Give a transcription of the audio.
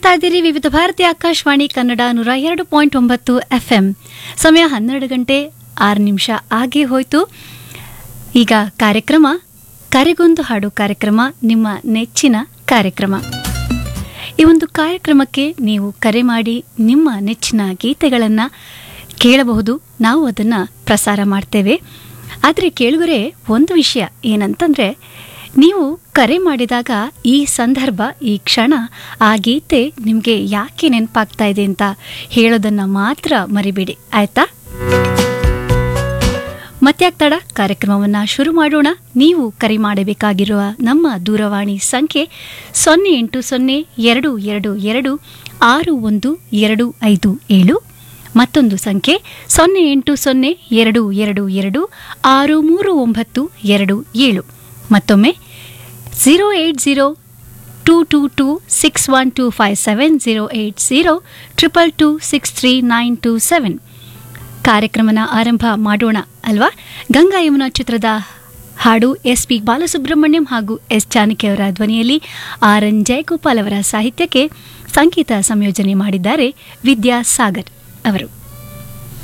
ಕೇಳ್ತಾ ಇದ್ದೀರಿ ವಿವಿಧ ಭಾರತಿ ಆಕಾಶವಾಣಿ ಕನ್ನಡ ನೂರ ಎರಡು ಪಾಯಿಂಟ್ ಒಂಬತ್ತು ಎಫ್ ಎಂ ಸಮಯ ಹನ್ನೆರಡು ಗಂಟೆ ಆರು ನಿಮಿಷ ಆಗೇ ಹೋಯ್ತು ಈಗ ಕಾರ್ಯಕ್ರಮ ಕರೆಗೊಂದು ಹಾಡು ಕಾರ್ಯಕ್ರಮ ನಿಮ್ಮ ನೆಚ್ಚಿನ ಕಾರ್ಯಕ್ರಮ ಈ ಒಂದು ಕಾರ್ಯಕ್ರಮಕ್ಕೆ ನೀವು ಕರೆ ಮಾಡಿ ನಿಮ್ಮ ನೆಚ್ಚಿನ ಗೀತೆಗಳನ್ನು ಕೇಳಬಹುದು ನಾವು ಅದನ್ನು ಪ್ರಸಾರ ಮಾಡ್ತೇವೆ ಆದರೆ ಕೇಳುಗರೆ ಒಂದು ವಿಷಯ ಏನಂತಂದರೆ ನೀವು ಕರೆ ಮಾಡಿದಾಗ ಈ ಸಂದರ್ಭ ಈ ಕ್ಷಣ ಆ ಗೀತೆ ನಿಮಗೆ ಯಾಕೆ ನೆನಪಾಗ್ತಾ ಇದೆ ಅಂತ ಹೇಳೋದನ್ನು ಮಾತ್ರ ಮರಿಬೇಡಿ ಆಯ್ತಾ ಮತ್ಯಾಕ್ ತಡ ಕಾರ್ಯಕ್ರಮವನ್ನು ಶುರು ಮಾಡೋಣ ನೀವು ಕರೆ ಮಾಡಬೇಕಾಗಿರುವ ನಮ್ಮ ದೂರವಾಣಿ ಸಂಖ್ಯೆ ಸೊನ್ನೆ ಎಂಟು ಸೊನ್ನೆ ಎರಡು ಎರಡು ಎರಡು ಆರು ಒಂದು ಎರಡು ಐದು ಏಳು ಮತ್ತೊಂದು ಸಂಖ್ಯೆ ಸೊನ್ನೆ ಎಂಟು ಸೊನ್ನೆ ಎರಡು ಎರಡು ಎರಡು ಆರು ಮೂರು ಒಂಬತ್ತು ಎರಡು ಏಳು ಮತ್ತೊಮ್ಮೆ zero eight zero two two two six one two five seven zero eight zero triple two six three nine two seven ಕಾರ್ಯಕ್ರಮನ ಆರಂಭ ಮಾಡೋಣ ಅಲ್ವಾ ಗಂಗಾ ಯಮುನಾ ಚಿತ್ರದ ಹಾಡು ಎಸ್ ಪಿ ಬಾಲಸುಬ್ರಹ್ಮಣ್ಯಂ ಹಾಗೂ ಎಸ್ ಜಾನಕಿ ಅವರ ಧ್ವನಿಯಲ್ಲಿ ಆರ್ ಎನ್ ಜಯಗೋಪಾಲ್ ಅವರ ಸಾಹಿತ್ಯಕ್ಕೆ ಸಂಗೀತ ಸಂಯೋಜನೆ ಮಾಡಿದ್ದಾರೆ ವಿದ್ಯಾ ಸಾಗರ್ ಅವರು